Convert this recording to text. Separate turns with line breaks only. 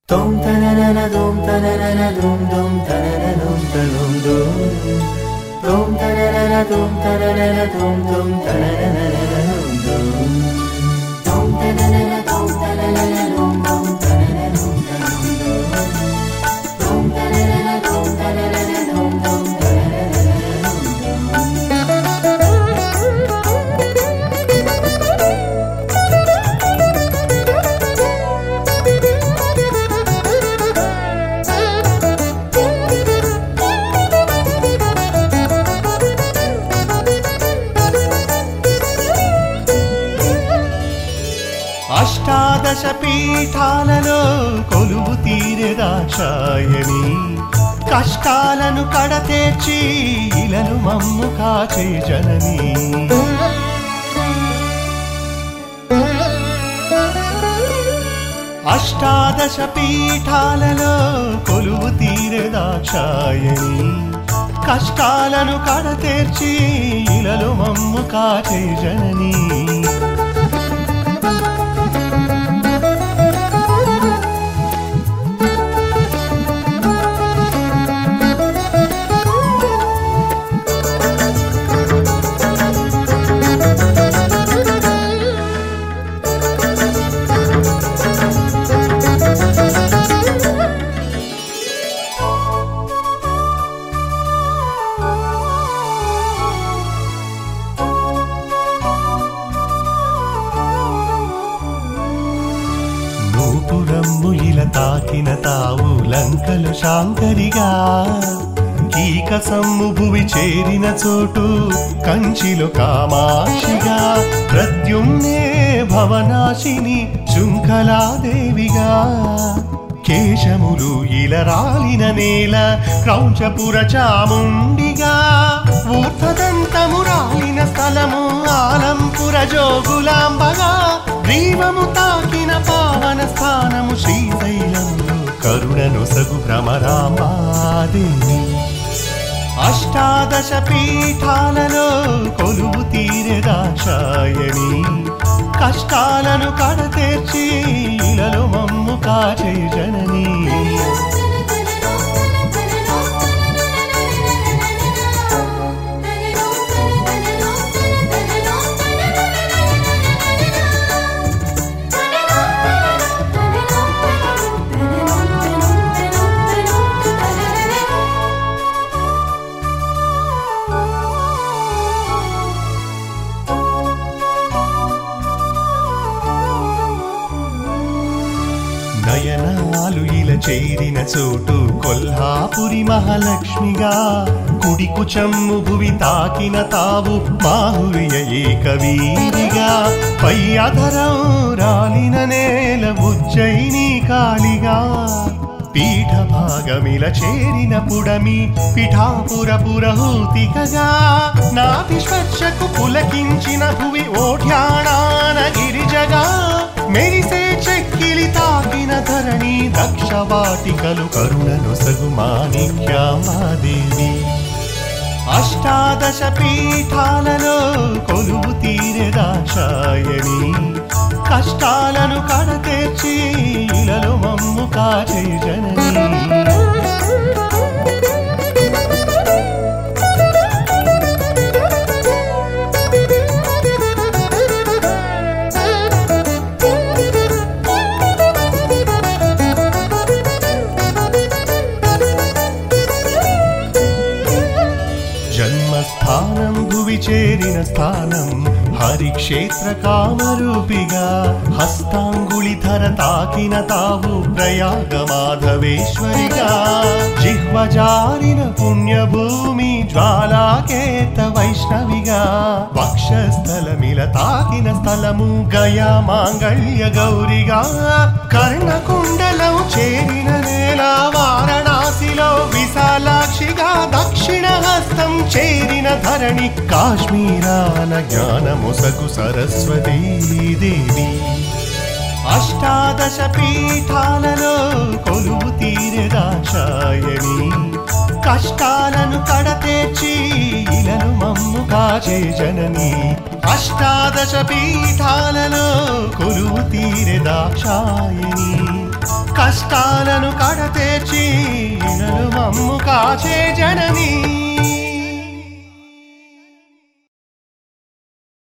Dum tanana dum tanana dum dum tanana dum tanum dum Dum tanana dum tanana dum dum tanana dum dum Dum tanana dum tanana dum dum tanana dum tanum dum Dum tanana dum tanana dum dum tanana dum dum
అష్టాదశ పీఠాలలో కొలువు తీరే దాక్షాయని కష్టాలను కడతేర్చి ఇలను మమ్ము కాచే జనని అష్టాదశ పీఠాలలో కొలువు తీరే దాక్షాయని కష్టాలను కడతేర్చి ఇలలో మమ్ము కాచే జనని నూపురమ్ము ఇల తాకిన తావు లంకలు శాంకరిగా కీక సమ్ము భువి చేరిన చోటు కంచిలో కామాక్షిగా ప్రద్యుమ్నే భవనాశిని శృంఖలాదేవిగా కేశములు ఇల రాలిన నేల క్రౌంచపుర చాముండిగా ఊర్ధదంతము రాలిన స్థలము ఆలంపుర జోగులాంబగా గ్రీవము తాకిన పావన స్థానము శ్రీశైలంలో కరుణను సగు భ్రమరామాదేవి అష్టాదశ పీఠాలలో కొలువు తీరే దాక్షాయని కష్టాలను కడతేర్చి ఇలలో మమ్ము కాచే జనని నయనాలు ఇల చేరిన చోటు కొల్హాపురి మహాలక్ష్మిగా కుడికు చమ్ము భువి తాకిన తావు మాహుర్య ఏకవీరిగా పై అధరం రాలిన నేల ఉజ్జయిని కాళిగా పీఠ భాగమిల చేరిన పుడమి పిఠాపుర పురహూతికగా నాభి స్పర్శకు పులకించిన భువి ఓఢ్యాణాన గిరిజగా మెరిసే చెక్కిలి తాకిన ధరణి దక్ష వాటికలు కరుణను సగు మాణిక్యామాదేవి అష్టాదశ పీఠాలలో కొలువు తీరే దాక్షాయని కష్టాలను కడతేర్చి ఇలలో మమ్ము కాచే జనని జన్మస్థానం భువి చేరిన స్థానం హరిక్షేత్ర కామరూపిగా హస్తాంగుళి ధర తాకిన తావు ప్రయాగ మాధవేశ్వరిగా జిహ్వ జారిన పుణ్యభూమి జ్వాలాకేత వైష్ణవిగా వక్షస్థలమిల తాకిన స్థలము గయా మాంగళ్య గౌరిగా కర్ణకుండలం చేరిన నేల వారణాసిలో విశాలాక్షిగా దక్షిణ హస్తం చేరిన ధరణి కాశ్మీరాన జ్ఞానముసగు సరస్వతీ దేవి అష్టాదశ పీఠాలలో కొలువు తీరే దాక్షాయని కష్టాలను కడతేర్చి ఇలను మమ్ము కాచే జనని అష్టాదశ పీఠాలలో కొలువు తీరే దాక్షాయని కష్ట కష్టాలను కడతేర్చి ఇనలు మమ్ము కాచే జననీ